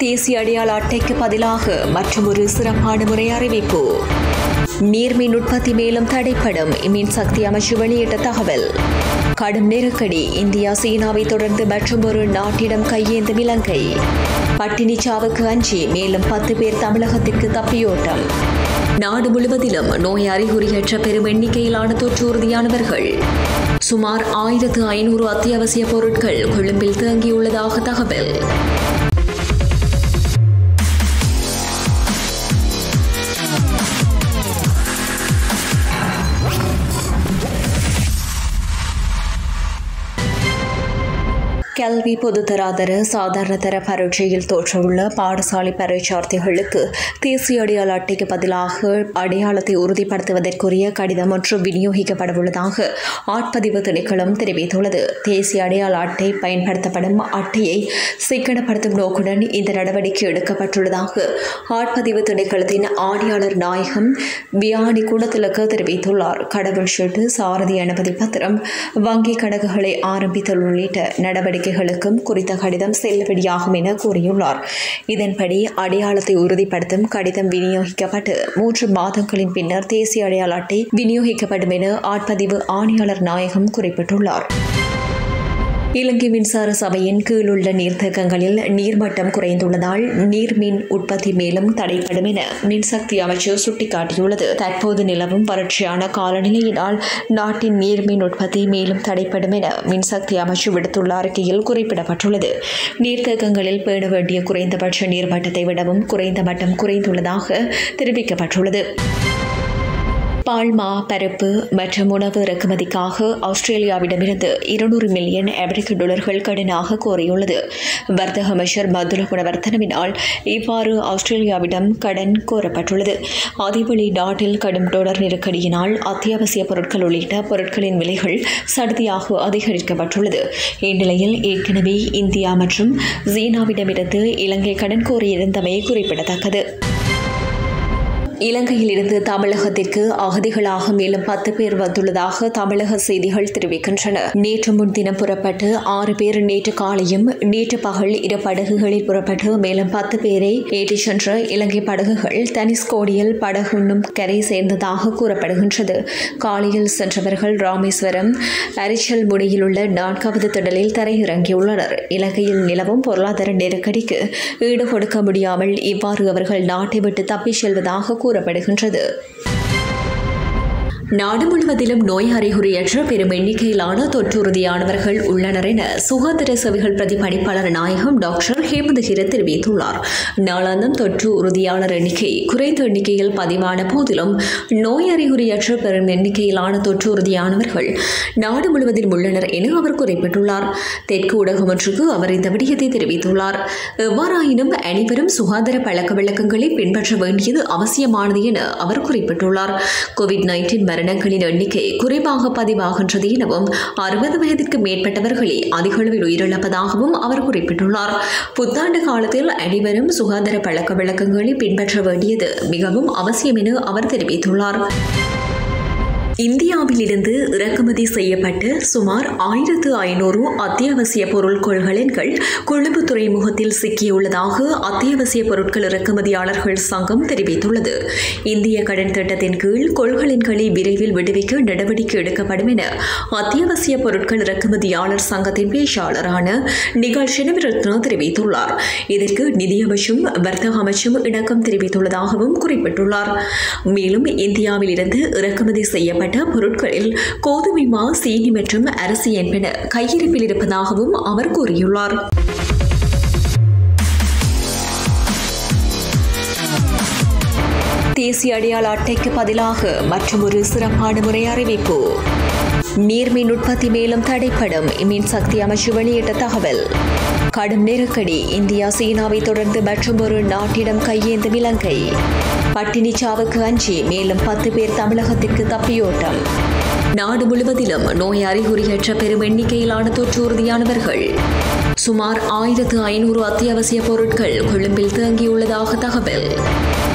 தேசிய அடையாள அட்டைக்கு பதிலாக மற்றொரு சிறப்பான முறை அறிவிப்பு நீர்மின் உற்பத்தி மேலும் தடைப்படும் மின்சக்தி அமைச்சு வெளியிட்ட தகவல் கடும் நெருக்கடி இந்தியா சீனாவை தொடர்ந்து மற்றொரு நாட்டிடம் கையேந்தும் இலங்கை பட்டினி சாவுக்கு அஞ்சி மேலும் பத்து பேர் தமிழகத்திற்கு தப்பியோட்டம் நாடு முழுவதிலும் நோய் அறிகுறியற்ற பெரும் எண்ணிக்கையிலான தொற்று உறுதியானவர்கள் சுமார் ஆயிரத்து ஐநூறு அத்தியாவசிய பொருட்கள் கொழும்பில் தேங்கியுள்ளதாக தகவல் கல்வி பொதுத்தராதர சாதாரண தர பரீட்சையில் தோற்றவுள்ள பாடசாலை பரீட்சார்த்திகளுக்கு தேசிய அடையாள அட்டைக்கு பதிலாக அடையாளத்தை உறுதிப்படுத்துவதற்குரிய கடிதம் ஒன்று விநியோகிக்கப்படவுள்ளதாக ஆட்பதிவு திணைக்களம் தெரிவித்துள்ளது தேசிய அடையாள அட்டை பயன்படுத்தப்படும் அட்டையை சிக்கனப்படுத்தும் நோக்குடன் இந்த நடவடிக்கை எடுக்கப்பட்டுள்ளதாக ஆட்பதிவு திணைக்களத்தின் ஆணையாளர் நாயகம் வியானி குணத்திலக்கு தெரிவித்துள்ளார் கடவுள் ஷீட்டு சாரதி அனுமதி பத்திரம் வங்கி கணக்குகளை ஆரம்பித்தல் உள்ளிட்ட நடவடிக்கை நடவடிக்கைகளுக்கும் குறித்த கடிதம் செல்லுபடியாகும் என கூறியுள்ளார் இதன்படி அடையாளத்தை உறுதிப்படுத்தும் கடிதம் விநியோகிக்கப்பட்டு மூன்று மாதங்களின் பின்னர் தேசிய அடையாள அட்டை விநியோகிக்கப்படும் என ஆட்பதிவு ஆணையாளர் நாயகம் குறிப்பிட்டுள்ளார் இலங்கை மின்சார சபையின் கீழுள்ள நீர்த்தேக்கங்களில் நீர்மட்டம் குறைந்துள்ளதால் நீர்மின் உற்பத்தி மேலும் தடைப்படும் என மின்சக்தி அமைச்சர் சுட்டிக்காட்டியுள்ளது தற்போது நிலவும் வறட்சியான காலநிலையினால் நாட்டின் நீர்மின் உற்பத்தி மேலும் தடைப்படும் என மின்சக்தி அமைச்சு விடுத்துள்ள அறிக்கையில் குறிப்பிடப்பட்டுள்ளது நீர்த்தேக்கங்களில் பேண வேண்டிய குறைந்தபட்ச நீர்மட்டத்தை விடவும் குறைந்த மட்டம் குறைந்துள்ளதாக தெரிவிக்கப்பட்டுள்ளது பால்மா பருப்பு மற்றும் உணவு இறக்குமதிக்காக ஆஸ்திரேலியாவிடமிருந்து இருநூறு மில்லியன் அமெரிக்க டாலர்கள் கடனாக கோரியுள்ளது வர்த்தக அமைச்சர் மதுர குணவர்த்தனவினால் இவ்வாறு ஆஸ்திரேலியாவிடம் கடன் கோரப்பட்டுள்ளது அதேவழி நாட்டில் கடும் டாலர் நெருக்கடியினால் அத்தியாவசிய பொருட்கள் உள்ளிட்ட பொருட்களின் விலைகள் சடுதியாக அதிகரிக்கப்பட்டுள்ளது இந்நிலையில் ஏற்கனவே இந்தியா மற்றும் சீனாவிடமிருந்து இலங்கை கடன் கோரியிருந்தமை குறிப்பிடத்தக்கது இலங்கையிலிருந்து தமிழகத்திற்கு அகதிகளாக மேலும் பத்து பேர் வந்துள்ளதாக தமிழக செய்திகள் தெரிவிக்கின்றன நேற்று முன்தினம் புறப்பட்டு ஆறு பேர் நேற்று காலையும் நேற்று பகல் இரு படகுகளில் புறப்பட்டு மேலும் பத்து பேரை ஏற்றிச் சென்ற இலங்கை படகுகள் தனிஸ்கோடியில் படகுண்ணும் கரை சேர்ந்ததாக கூறப்படுகின்றது காலையில் சென்றவர்கள் ராமேஸ்வரம் அரிச்சல் முடியில் உள்ள நான்காவது திடலில் தரையிறங்கியுள்ளனர் இலங்கையில் நிலவும் பொருளாதார நெருக்கடிக்கு ஈடு கொடுக்க முடியாமல் இவ்வாறு அவர்கள் நாட்டை விட்டு தப்பிச் செல்வதாக கூறப்படுகின்றது நாடு முழுவதிலும் நோய் அறிகுறியற்ற பெரும் எண்ணிக்கையிலான தொற்றுறுதியானவர்கள் உள்ளனர் என சுகாதார சேவைகள் பிரதிபலிப்பாளர் நாயகம் டாக்டர் ஹேமந்தகிர தெரிவித்துள்ளார் நாளாந்தம் தொற்று உறுதியாளர் எண்ணிக்கை குறைந்த எண்ணிக்கையில் பதிவான போதிலும் நோய் அறிகுறியற்ற பெரும் எண்ணிக்கையிலான தொற்று உறுதியானவர்கள் நாடு முழுவதிலும் உள்ளனர் என அவர் குறிப்பிட்டுள்ளார் தெற்கு ஊடகம் ஒன்றுக்கு அவர் இந்த விடயத்தை தெரிவித்துள்ளார் எவ்வாறாயினும் அனைவரும் சுகாதார பழக்க வழக்கங்களை பின்பற்ற வேண்டியது அவசியமானது என அவர் குறிப்பிட்டுள்ளார் கோவிட் நைன்டீன் மரணங்களின் எண்ணிக்கை குறைவாக பதிவாகின்றது எனவும் அறுபது வயதிற்கு மேற்பட்டவர்களே அதிக அளவில் உயிரிழப்பதாகவும் அவர் குறிப்பிட்டுள்ளார் புத்தாண்டு காலத்தில் அனைவரும் சுகாதார பழக்க வழக்கங்களை பின்பற்ற வேண்டியது மிகவும் அவசியம் என அவர் தெரிவித்துள்ளார் இந்தியாவிலிருந்து இறக்குமதி செய்யப்பட்ட சுமார் ஆயிரத்து ஐநூறு அத்தியாவசிய பொருள் கொள்கலன்கள் கொழும்பு துறைமுகத்தில் சிக்கியுள்ளதாக அத்தியாவசிய பொருட்கள் இறக்குமதியாளர்கள் சங்கம் தெரிவித்துள்ளது இந்திய கடன் திட்டத்தின் கீழ் கொள்கலன்களை விரைவில் விடுவிக்க நடவடிக்கை எடுக்கப்படும் என அத்தியாவசிய பொருட்கள் இறக்குமதியாளர் சங்கத்தின் பேச்சாளரான நிகழ் சினவிரத்னா தெரிவித்துள்ளார் இதற்கு நிதியமைச்சும் வர்த்தக அமைச்சும் இணக்கம் தெரிவித்துள்ளதாகவும் குறிப்பிட்டுள்ளார் மேலும் இந்தியாவில் இருந்து இறக்குமதி செய்யப்பட்ட செய்யப்பட்ட பொருட்களில் கோதுமை மா சீனி மற்றும் அரிசி என்பன கையிருப்பில் இருப்பதாகவும் அவர் கூறியுள்ளார் தேசிய அடையாள அட்டைக்கு பதிலாக மற்றொரு சிறப்பான முறை அறிவிப்பு நீர்மின் உற்பத்தி மேலும் தடைப்படும் மின்சக்தி அமைச்சு வெளியிட்ட தகவல் கடும் நெருக்கடி இந்தியா சீனாவை தொடர்ந்து மற்றொரு நாட்டிடம் கையேந்தும் இலங்கை பட்டினி சாவுக்கு அஞ்சி மேலும் பத்து பேர் தமிழகத்திற்கு தப்பியோட்டம் நாடு முழுவதிலும் நோய் அறிகுறியற்ற பெரும் எண்ணிக்கையிலான தொற்று உறுதியானவர்கள் சுமார் ஆயிரத்து ஐநூறு அத்தியாவசிய பொருட்கள் கொழும்பில் தேங்கியுள்ளதாக தகவல்